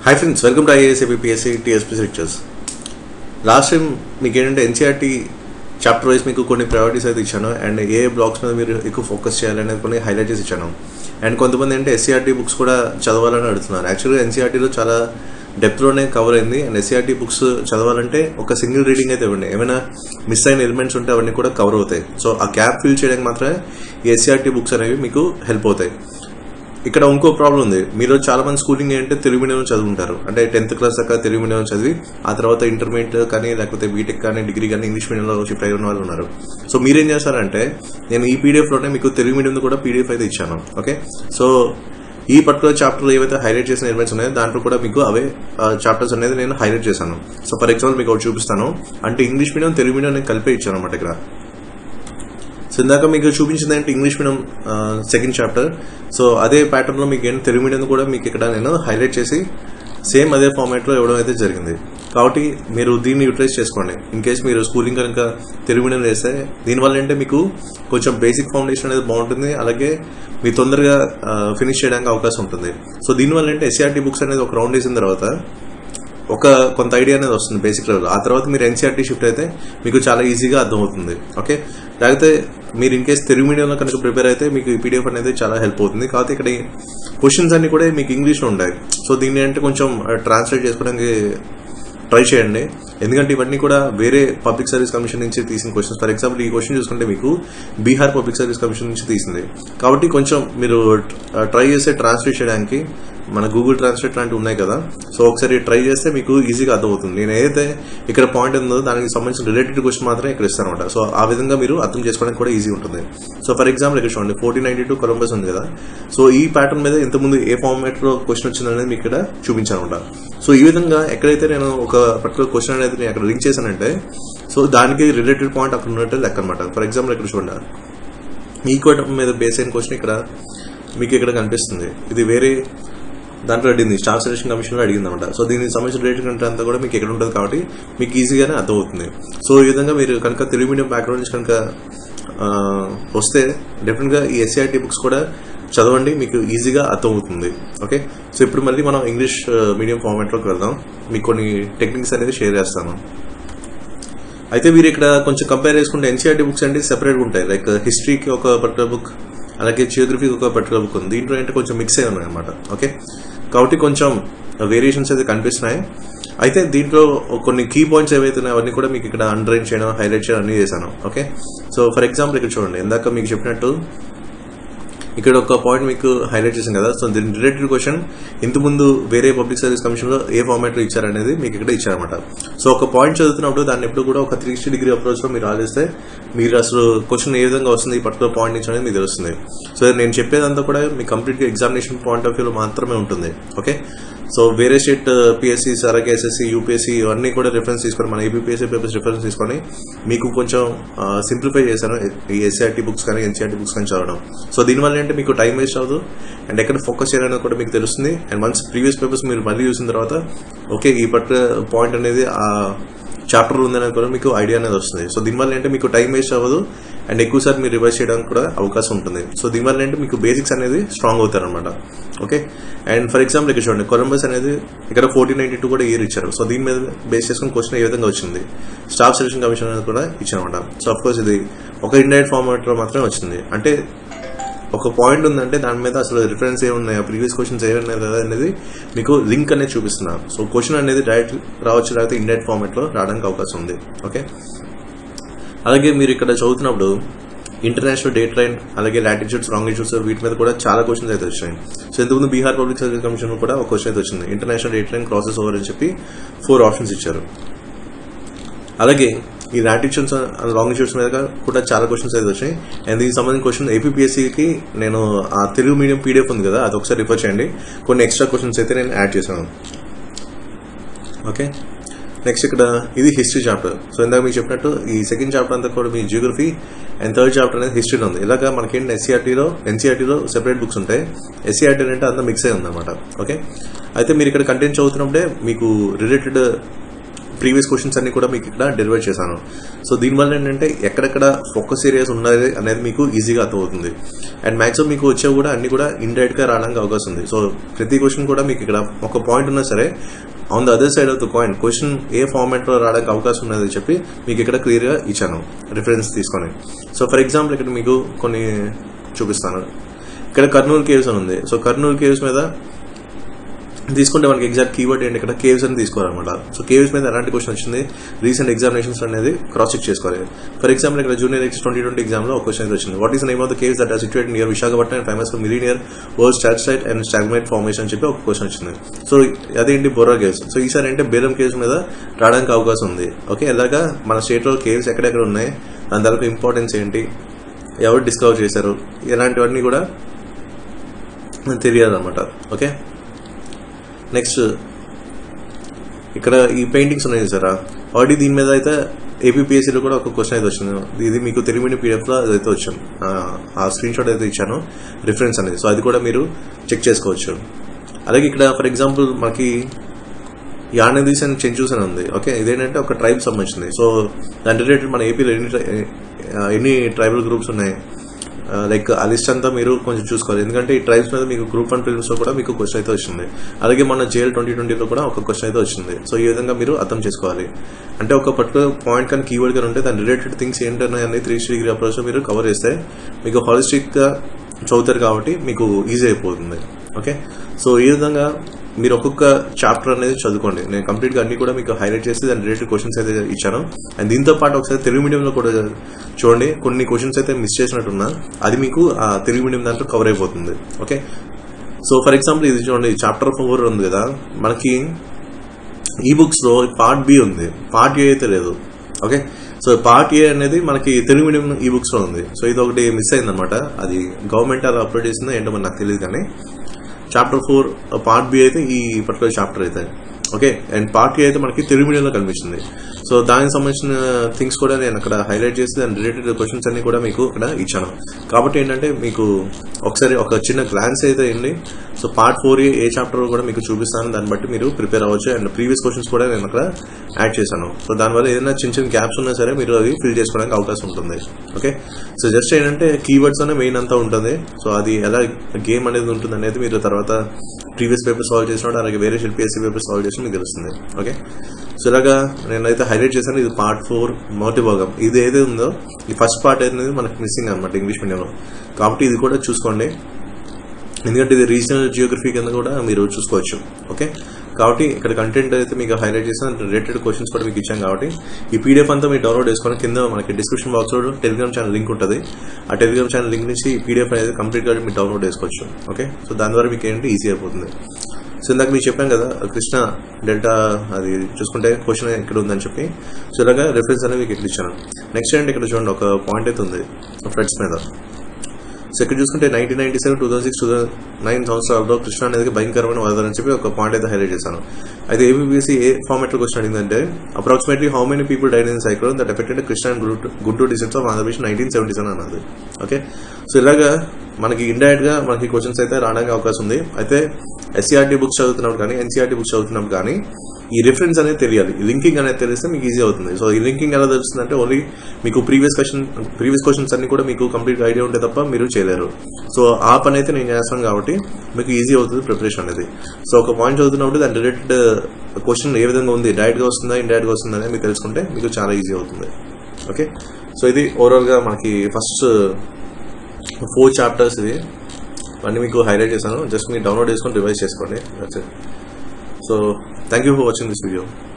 hi friends welcome to IAS APSC TSP lectures last time మీకు ఏంటంటే NCERT chapter wise మీకు కొన్ని priorities అయితే ఇచ్చాను అండ్ ఏ బ్లాగ్స్ మీద మీరు ఎక్కువ ఫోకస్ చేయాలనేది కొన్ని హైలైట్ చేసి ఇచ్చాను అండ్ కొంతమంది అంటే ఎస్సీఆర్టీ బుక్స్ కూడా చదవాలని అడుగుతున్నారు యాక్చువల్గా ఎన్సీఆర్టీలో చాలా డెప్త్లోనే కవర్ అయింది అండ్ ఎస్సీఆర్టీ బుక్స్ చదవాలంటే ఒక సింగిల్ రీడింగ్ అయితే ఇవ్వండి ఏమైనా మిస్ అయిన ఎలిమెంట్స్ ఉంటే అవన్నీ కూడా కవర్ అవుతాయి సో ఆ గ్యాప్ ఫిల్ చేయడానికి మాత్రమే ఈ ఎస్సీఆర్టీ బుక్స్ అనేవి మీకు హెల్ప్ అవుతాయి ఇక్కడ ఇంకో ప్రాబ్లం ఉంది మీరు చాలా మంది స్కూలింగ్ ఏంటంటే తెలుగు మీడియం చదువుకుంటారు అంటే టెన్త్ క్లాస్ దాకా తెలుగు మీడియం చదివి ఆ తర్వాత ఇంటర్మీడియట్ కానీ లేకపోతే బీటెక్ కానీ డిగ్రీ కానీ ఇంగ్లీష్ మీడియంలో షిఫ్ట్ అయిన వాళ్ళు ఉన్నారు సో మీరేం చేస్తారంటే నేను ఈ పీడిఎఫ్ లోనే మీకు తెలుగు మీడియం కూడా పీడిఎఫ్ అయితే ఇచ్చాను ఓకే సో ఈ పర్టికులర్ చాప్టర్ ఏవైతే హైలైట్ చేసిన ఎలిమెంట్స్ ఉన్నాయో దాంట్లో కూడా మీకు అవే చాప్టర్స్ అనేది నేను హైలైట్ చేశాను సో ఫర్ ఎగ్జాంపుల్ మీకు ఒకటి చూపిస్తాను అంటే ఇంగ్లీష్ మీడియం తెలుగు మీడియం నేను కలిపే ఇచ్చాను అనమాట ఇక్కడ సో ఇందాక మీకు చూపించింది అంటే English medium second chapter so అదే ప్యాటర్న్ లో మీకు ఏంటి తెలుగు మీడియం కూడా మీకు ఇక్కడ నేను హైలైట్ చేసి సేమ్ అదే ఫార్మాట్ లో ఇవ్వడం అయితే జరిగింది కాబట్టి మీరు దీన్ని యూటిలైజ్ చేసుకోండి ఇన్ కేస్ మీరు స్కూలింగ్ కనుక తెలుగు మీడియం చేస్తే దీనివల్ల ఏంటంటే మీకు కొంచెం బేసిక్ ఫౌండేషన్ అనేది బాగుంటుంది అలాగే మీ తొందరగా ఫినిష్ చేయడానికి అవకాశం ఉంటుంది సో దీనివల్ల అంటే ఎస్ఆర్టీ బుక్స్ అనేది ఒక రౌండ్ వేసిన తర్వాత ఒక కొంత ఐడియా అనేది వస్తుంది బేసిక్ లెవెల్ ఆ తర్వాత మీరు ఎన్సీఆర్టీ షిఫ్ట్ అయితే మీకు చాలా ఈజీగా అర్థమవుతుంది ఓకే లేకపోతే మీరు ఇన్ కేస్ తెలుగు మీడియంలో కనుక ప్రిపేర్ అయితే మీకు ఈ పీడిఎఫ్ అనేది చాలా హెల్ప్ అవుతుంది కాకపోతే ఇక్కడ క్వశ్చన్స్ అన్ని కూడా మీకు ఇంగ్లీష్లో ఉంటాయి సో దీన్ని అంటే కొంచెం ట్రాన్స్లేట్ చేసుకోవడానికి ట్రై చేయండి ఎందుకంటే ఇవన్నీ కూడా వేరే పబ్లిక్ సర్వీస్ కమిషన్ నుంచి తీసిన క్వశ్చన్స్ ఫర్ ఎగ్జాంపుల్ ఈ క్వశ్చన్ చూసుకుంటే మీకు బీహార్ పబ్లిక్ సర్వీస్ కమిషన్ నుంచి తీసింది కాబట్టి కొంచెం మీరు ట్రై చేస్తే ట్రాన్స్లేట్ చేయడానికి మన గూగుల్ ట్రాన్స్లేట్ లాంటివి ఉన్నాయి కదా సో ఒకసారి ట్రై చేస్తే మీకు ఈజీగా అర్థమవుతుంది నేను ఏదైతే ఇక్కడ పాయింట్ ఉందో దానికి సంబంధించిన రిలేటెడ్ క్వశ్చన్ మాత్రమే ఇక్కడ ఇస్తాను అనమాట సో ఆ విధంగా మీరు అర్థం చేసుకోవడానికి కూడా ఈజీ ఉంటుంది సో ఫర్ ఎగ్జాంపుల్ ఇక్కడ చూడండి ఫోర్టీన్ నైన్టీ టూ కొలంబస్ ఉంది కదా సో ఈ ప్యాటర్న్ మీద ఇంతకుముందు ఏ ఫార్మాట్ లో క్వశ్చన్ వచ్చింది అనేది మీకు ఇక్కడ చూపించాను అనమాట సో ఈ విధంగా ఎక్కడైతే నేను ఒక పర్టికులర్ క్వశ్చన్ అనేది నేను అక్కడ లింక్ చేశానంటే సో దానికి రిలేటెడ్ పాయింట్ అక్కడ ఉన్నట్టు లెక్క అనమాట ఫర్ ఎగ్జాంపుల్ ఇక్కడ చూడండి ఈక్వేటర్ మీద బేస్ అయిన క్వశ్చన్ ఇక్కడ మీకు ఇక్కడ కనిపిస్తుంది ఇది వేరే దాంట్లో అడిగింది స్టాఫ్ సెలక్షన్ కమిషన్ లో అడిగింది అనమాట సో దీనికి సంబంధించిన రిలేటెడ్ కంటే అంతా కూడా మీకు ఎక్కడ ఉంటుంది కాబట్టి మీకు ఈజీగానే అర్థమవుతుంది సో ఈ విధంగా మీరు కనుక తెలుగు మీడియం బ్యాక్గ్రౌండ్ నుంచి కనుక వస్తే డెఫినెట్ గా ఈ ఎస్సీఆర్టీ బుక్స్ కూడా చదవండి మీకు ఈజీగా అర్థమవుతుంది ఓకే సో ఇప్పుడు మళ్ళీ మనం ఇంగ్లీష్ మీడియం ఫార్మాట్ లోకి వెళ్దాం మీకు కొన్ని టెక్నిక్స్ అనేది షేర్ చేస్తాను అయితే మీరు ఇక్కడ కొంచెం కంపేర్ చేసుకుంటే ఎన్సీఆర్టీ బుక్స్ అంటే సెపరేట్ ఉంటాయి లైక్ హిస్టరీకి ఒక పర్టికులర్ బుక్ అలాగే జియోగ్రఫీకి ఒక పర్టికులర్ బుక్ ఉంది దీంట్లో అంటే కొంచెం మిక్స్ అయి ఉన్నాయి అనమాట ఓకే కాబట్టి కొంచెం వేరియేషన్స్ అయితే కనిపిస్తున్నాయి అయితే దీంట్లో కొన్ని కీ పాయింట్స్ ఏవైతే ఉన్నాయో అవన్నీ కూడా మీకు ఇక్కడ అండర్లైన్ చేయడం హైలైట్ చేయడం అన్ని చేశాను ఓకే సో ఫర్ ఎగ్జాంపుల్ ఇక్కడ చూడండి ఇందాక మీకు చెప్పినట్టు ఇక్కడ ఒక పాయింట్ మీకు హైలైట్ చేసాం కదా సో దీని రిలేటెడ్ క్వశ్చన్ ఇంతకుముందు వేరే పబ్లిక్ సర్వీస్ కమిషన్ లో ఏ ఫార్మాట్ లో ఇచ్చారనేది మీకు ఇక్కడ ఇచ్చారనమాట సో ఒక పాయింట్ చదువుతున్నప్పుడు దాన్ని ఎప్పుడు కూడా ఒక త్రీ సిక్స్టీ డిగ్రీ అప్రోచ్ లో మీరు ఆలోచిస్తే మీరు అసలు క్వశ్చన్ ఏ విధంగా వస్తుంది ఈ పర్టికులర్ పాయింట్ నుంచి అనేది మీకు తెలుస్తుంది సో నేను చెప్పేదంతా కూడా మీ కంప్లీట్ గా ఎగ్జామినేషన్ పాయింట్ ఆఫ్ వ్యూలో మాత్రమే ఉంటుంది ఓకే సో వేరే స్టేట్ పిఎస్సి అలాగే ఎస్ఎస్సి యూపీఎస్సి ఇవన్నీ కూడా రిఫరెన్స్ తీసుకొని మన ఏపీఎస్సీ పేపర్స్ రిఫరెన్స్ తీసుకొని మీకు కొంచెం సింప్లిఫై చేశాను ఈ ఎస్ఆర్టీ బుక్స్ కానీ ఎన్సీఆర్టీ బుక్స్ కానీ చదవడం సో దీనివల్ల ఏంటంటే మీకు టైం వేస్ట్ అవ్వదు అండ్ ఎక్కడ ఫోకస్ చేయాలనేది కూడా మీకు తెలుస్తుంది అండ్ వన్స్ ప్రీవియస్ పేపర్స్ మీరు మళ్ళీ చూసిన తర్వాత ఓకే ఈ పర్టికులర్ పాయింట్ అనేది ఆ చాప్టర్ ఉందనేది కూడా మీకు ఐడియా అనేది వస్తుంది సో దీనివల్ల ఏంటంటే మీకు టైం వేస్ట్ అవ్వదు అండ్ ఎక్కువసారి మీరు రివైజ్ చేయడానికి కూడా అవకాశం ఉంటుంది సో దీనివల్ల ఏంటంటే మీకు బేసిక్స్ అనేది స్ట్రాంగ్ అవుతారు అనమాట ఓకే అండ్ ఫర్ ఎగ్జాంపుల్ ఇక్కడ చూడండి కొలంబస్ అనేది ఇక్కడ ఫోర్టీన్ నైన్టీ టూ కూడా ఇయర్ ఇచ్చారు సో దీని మీద బేస్ చేసుకుని క్వశ్చన్ ఏ విధంగా వచ్చింది స్టాఫ్ సెలక్షన్ కమిషన్ అనేది కూడా ఇచ్చారనమాట సో అఫ్ కోర్స్ ఇది ఒక ఇండైరెక్ట్ ఫార్మాట్ లో మాత్రమే వచ్చింది అంటే ఒక పాయింట్ ఉందంటే దాని మీద అసలు రిఫరెన్స్ ఏమున్నాయి ప్రీవియస్ క్వశ్చన్స్ ఏమున్నాయి కదా అనేది మీకు లింక్ అనేది చూపిస్తున్నారు సో క్వశ్చన్ అనేది డైరెక్ట్ రావచ్చు లేకపోతే ఇండైరెక్ట్ ఫార్మాట్ లో రావడానికి అవకాశం ఉంది ఓకే అలాగే మీరు ఇక్కడ చదువుతున్నప్పుడు ఇంటర్నేషనల్ డేట్ లైన్ అలాగే లాటిట్యూడ్స్ లాంగిట్యూడ్స్ వీటి మీద కూడా చాలా క్వశ్చన్స్ అయితే వచ్చాయి సో ఇంతకుముందు బీహార్ పబ్లిక్ సర్వీస్ కమిషన్ కూడా ఒక క్వశ్చన్ అయితే వచ్చింది international date line crosses over అని చెప్పి ఫోర్ ఆప్షన్స్ ఇచ్చారు అలాగే ఈ లాటిట్యూడ్స్ లాంగిట్యూడ్స్ మీద కూడా చాలా క్వశ్చన్స్ అయితే వచ్చాయి అండ్ దీనికి సంబంధించిన క్వశ్చన్ ఏపీఎస్సీకి నేను ఆ తెలుగు మీడియం పీడిఎఫ్ ఉంది కదా అది ఒకసారి రిఫర్ చేయండి కొన్ని ఎక్స్ట్రా క్వశ్చన్స్ అయితే నేను యాడ్ చేశాను ఓకే నెక్స్ట్ ఇక్కడ ఇది హిస్టరీ చాప్టర్ సో ఇందాక మీకు చెప్పినట్టు ఈ సెకండ్ చాప్టర్ అంతా కూడా మీ జియోగ్రఫీ అండ్ థర్డ్ చాప్టర్ అనేది హిస్టరీలో ఉంది ఇలాగా మనకేంటి ఎస్సీఆర్టీలో ఎన్సీఆర్టీలో సెపరేట్ బుక్స్ ఉంటాయి ఎస్సీఆర్టీ అంటే అంతా మిక్స్ అయి ఉందన్నమాట ఓకే అయితే మీరు ఇక్కడ కంటెంట్ చదువుతున్నప్పుడే మీకు రిలేటెడ్ ప్రీవియస్ క్వశ్చన్స్ అన్ని కూడా మీకు ఇక్కడ డెలివర్ చేశాను సో దీనివల్ల ఏంటంటే ఎక్కడెక్కడ ఫోకస్ ఏరియాస్ ఉన్నాయి అనేది మీకు ఈజీగా అర్థమవుతుంది అండ్ మ్యాక్సిమం మీకు వచ్చేవి కూడా అన్ని కూడా ఇండైరెక్ట్ గా రావడానికి అవకాశం ఉంది సో ప్రతి క్వశ్చన్ కూడా మీకు ఇక్కడ ఒక పాయింట్ ఉన్నా సరే on the other side of the coin question ఏ ఫార్మాట్ లో రావడానికి అవకాశం ఉన్నది చెప్పి మీకు ఇక్కడ క్లియర్ గా ఇచ్చాను రిఫరెన్స్ తీసుకొని సో ఫర్ ఎగ్జాంపుల్ ఇక్కడ మీకు కొన్ని చూపిస్తాను ఇక్కడ కర్నూలు కేవ్స్ అని ఉంది సో కర్నూలు కేవ్స్ మీద తీసుకుంటే మనకి ఎగ్జాక్ట్ కీవర్డ్ ఏంటి ఇక్కడ కేవ్స్ అని తీసుకోవాలన్నమాట సో కేవ్స్ మీద ఎలాంటి క్వశ్చన్ వచ్చింది రీసెంట్ ఎగ్జామినేషన్స్ అనేది క్రాస్ చెక్ చేసుకోవాలి ఫర్ ఎగ్జాంపుల్ ఇక్కడ junior X twenty twenty exam లో ఒక క్వశ్చన్ అయితే వచ్చింది what is name of the caves that are situate near Visakhapatnam and famous for millionaire word stalactite and stalagmite formation అని చెప్పి ఒక క్వశ్చన్ వచ్చింది సో అదేంటి బొర్రా కేవ్స్ సో ఈసారి అంటే బేలం కేవ్స్ మీద రావడానికి అవకాశం ఉంది ఓకే ఎలాగా మన స్టేట్ లో కేవ్స్ ఎక్కడెక్కడ ఉన్నాయి దాని తర్వాత ఇంపార్టెన్స్ ఏంటి ఎవరు డిస్కవర్ చేశారు ఇలాంటివన్నీ కూడా తెలియాలి అనమాట ఓకే నెక్స్ట్ ఇక్కడ ఈ పెయింటింగ్స్ ఉన్నాయి చూసారా ఆల్రెడీ దీని మీద అయితే ఏపీఎస్సీలో కూడా ఒక క్వశ్చన్ అయితే వచ్చింది ఇది మీకు తెలుగు మీడియం పీడిఎఫ్లో అయితే వచ్చాను ఆ స్క్రీన్ షాట్ అయితే ఇచ్చాను రిఫరెన్స్ అనేది సో అది కూడా మీరు చెక్ చేసుకోవచ్చు అలాగే ఇక్కడ ఫర్ ఎగ్జాంపుల్ మనకి యానదీస్ అండ్ చెంచూస్ అని ఉంది ఓకే ఇదేంటంటే ఒక ట్రైబ్ సంబంధించింది సో దాని రిలేటెడ్ మన ఏపీలో ఎన్ని ట్రై- ఎన్ని ట్రైబల్ గ్రూప్స్ ఉన్నాయి లైక్ ఆ లిస్ట్ అంతా మీరు కొంచెం చూసుకోవాలి ఎందుకంటే ఈ ట్రైబ్స్ మీద మీకు గ్రూప్ వన్ ఫిల్మ్స్ లో కూడా మీకు క్వశ్చన్ అయితే వచ్చింది అలాగే మన జేఎల్ ట్వంటీ ట్వంటీలో కూడా ఒక క్వశ్చన్ అయితే వచ్చింది సో ఈ విధంగా మీరు అర్థం చేసుకోవాలి అంటే ఒక పర్టికులర్ పాయింట్ కానీ కీవర్డ్ కానీ ఉంటే దాని రిలేటెడ్ థింగ్స్ ఏంటనే అన్ని త్రీ డిగ్రీ అప్రోచ్ మీరు కవర్ చేస్తే మీకు హాలిస్టిక్ గా చదువుతారు కాబట్టి మీకు ఈజీ అయిపోతుంది ఓకే సో ఈ విధంగా మీరు ఒక్కొక్క చాప్టర్ అనేది చదువుకోండి నేను కంప్లీట్ గా అన్ని కూడా మీకు హైలైట్ చేసి దాని రిలేటెడ్ క్వశ్చన్స్ అయితే ఇచ్చాను అండ్ దీంతో పాటు ఒకసారి తెలుగు మీడియంలో కూడా చూడండి కొన్ని క్వశ్చన్స్ అయితే మిస్ చేసినట్టున్నా అది మీకు ఆ తెలుగు మీడియం దాంట్లో కవర్ అయిపోతుంది ఓకే సో ఫర్ ఎగ్జాంపుల్ ఇది చూడండి చాప్టర్ ఫోర్ ఉంది కదా మనకి ఈ బుక్స్ లో పార్ట్ బి ఉంది పార్ట్ ఏ అయితే లేదు ఓకే సో పార్ట్ ఏ అనేది మనకి తెలుగు మీడియం ఈ బుక్స్ లో ఉంది సో ఇది ఒకటి మిస్ అయింది అనమాట అది గవర్నమెంట్ అలా అప్లోడ్ చేసిందో ఏంటో మరి నాకు తెలియదు కానీ చాప్టర్ ఫోర్ పార్ట్ బి అయితే ఈ పర్టికులర్ చాప్టర్ అయితే ఓకే అండ్ పార్ట్ ఏ అయితే మనకి తెలుగు మీడియంలో కనిపిస్తుంది సో దానికి సంబంధించిన థింగ్స్ కూడా నేను అక్కడ హైలైట్ చేసి దాని రిలేటెడ్ క్వశ్చన్స్ అన్ని కూడా మీకు ఇక్కడ ఇచ్చాను కాబట్టి ఏంటంటే మీకు ఒకసారి ఒక చిన్న గ్లాన్స్ అయితే అండి so part four A chapter కూడా మీకు చూపిస్తాను దాన్ని బట్టి మీరు ప్రిపేర్ అవ్వచ్చు అండ్ ప్రీవియస్ క్వశ్చన్స్ కూడా నేను అక్కడ యాడ్ చేశాను సో దానివల్ల ఏదైనా చిన్న చిన్న గ్యాప్స్ ఉన్నా సరే మీరు అవి ఫిల్ చేసుకోవడానికి అవకాశం ఉంటుంది ఓకే సో జస్ట్ ఏంటంటే కీవర్డ్స్ అనే మెయిన్ అంతా ఉంటుంది సో అది ఎలా గేమ్ అనేది ఉంటుంది అనేది మీరు తర్వాత ప్రీవియస్ పేపర్ సాల్వ్ చేసినప్పుడు అలాగే వేరే పిఎస్సీ పేపర్ సాల్వ్ చేసి మీకు తెలుస్తుంది ఓకే సో ఇలాగా నేనైతే హైలైట్ చేశాను ఇది పార్ట్ ఫోర్ మొదటి భాగం ఇది ఏదైతే ఉందో ఈ ఫస్ట్ పార్ట్ అనేది మనకి మిస్సింగ్ అనమాట ఇంగ్లీష్ మీడియంలో కాబట్టి ఇది కూడా చూసుకోండి ఎందుకంటే ఇది రీజనల్ జియోగ్రఫీ కింద కూడా మీరు చూసుకోవచ్చు ఓకే కాబట్టి ఇక్కడ కంటెంట్ అయితే మీకు హైలైట్ చేసిన రిలేటెడ్ క్వశ్చన్స్ కూడా మీకు ఇచ్చాం కాబట్టి ఈ పీడిఎఫ్ అంతా మీరు డౌన్లోడ్ చేసుకొని కింద మనకి డిస్క్రిప్షన్ బాక్స్ లో టెలిగ్రామ్ ఛానల్ లింక్ ఉంటుంది ఆ టెలిగ్రామ్ ఛానల్ లింక్ నుంచి ఈ పీడిఎఫ్ అనేది కంప్లీట్ గా మీరు డౌన్లోడ్ చేసుకోవచ్చు ఓకే సో దాని ద్వారా మీకు ఏంటి ఈజీ అయిపోతుంది సో ఇందాక మీకు చెప్పాను కదా కృష్ణ డెల్టా అది చూసుకుంటే క్వశ్చన్ ఇక్కడ ఉందని చెప్పి సో ఇలాగా రెఫరెన్స్ అనేది మీకు ఇక్కడ ఇచ్చాను నెక్స్ట్ ఏంటి ఇక్కడ చూడండి ఒక పాయింట్ అయితే ఉంది ఫ్రెండ్స్ మీద సో ఇక్కడ చూసుకుంటే nineteen ninety seven two thousand six two thousand nine సంవత్సరాల్లో కృష్ణ అనేది భయంకరమైన వరద అని చెప్పి ఒక పాయింట్ అయితే హైలైట్ చేశాను అయితే ఏబీపీసీ ఏ ఫార్మాట్ లో క్వశ్చన్ అడిగిందంటే approximately how many people died in cyclone that affected Krishna and Guntur districts of Andhra Pradesh nineteen seventy seven అన్నది ఓకే సో ఇలాగా మనకి ఇండైరెక్ట్ గా మనకి క్వశ్చన్స్ అయితే రావడానికి అవకాశం ఉంది అయితే ఎస్సీఆర్టీ బుక్స్ చదువుతున్నప్పుడు కానీ ఎన్సీఆర్టీ బుక్స్ చదువుతున్నప్పుడు కానీ ఈ రిఫరెన్స్ అనేది తెలియాలి ఈ లింకింగ్ అనేది తెలిస్తే మీకు ఈజీ అవుతుంది సో ఈ లింకింగ్ ఎలా తెలుస్తుంది అంటే ఓన్లీ మీకు ప్రీవియస్ క్వశ్చన్ ప్రీవియస్ క్వశ్చన్స్ అన్ని కూడా మీకు కంప్లీట్ ఐడియా ఉంటే తప్ప మీరు చేయలేరు సో ఆ పని అయితే నేను చేస్తాను కాబట్టి మీకు ఈజీ అవుతుంది ప్రిపరేషన్ అనేది సో ఒక పాయింట్ చదువుతున్నప్పుడు దాని రిలేటెడ్ క్వశ్చన్ ఏ విధంగా ఉంది డైరెక్ట్ గా వస్తుందా ఇండైరెక్ట్ గా వస్తుందా అనేది మీకు తెలుసుకుంటే మీకు చాలా ఈజీ అవుతుంది ఓకే సో ఇది ఓవరాల్ గా మనకి ఫస్ట్ ఫోర్ చాప్టర్స్ ఇవి అన్ని మీకు హైలైట్ చేశాను జస్ట్ మీరు డౌన్లోడ్ చేసుకొని రివైజ్ చేసుకోండి so thank you for watching this video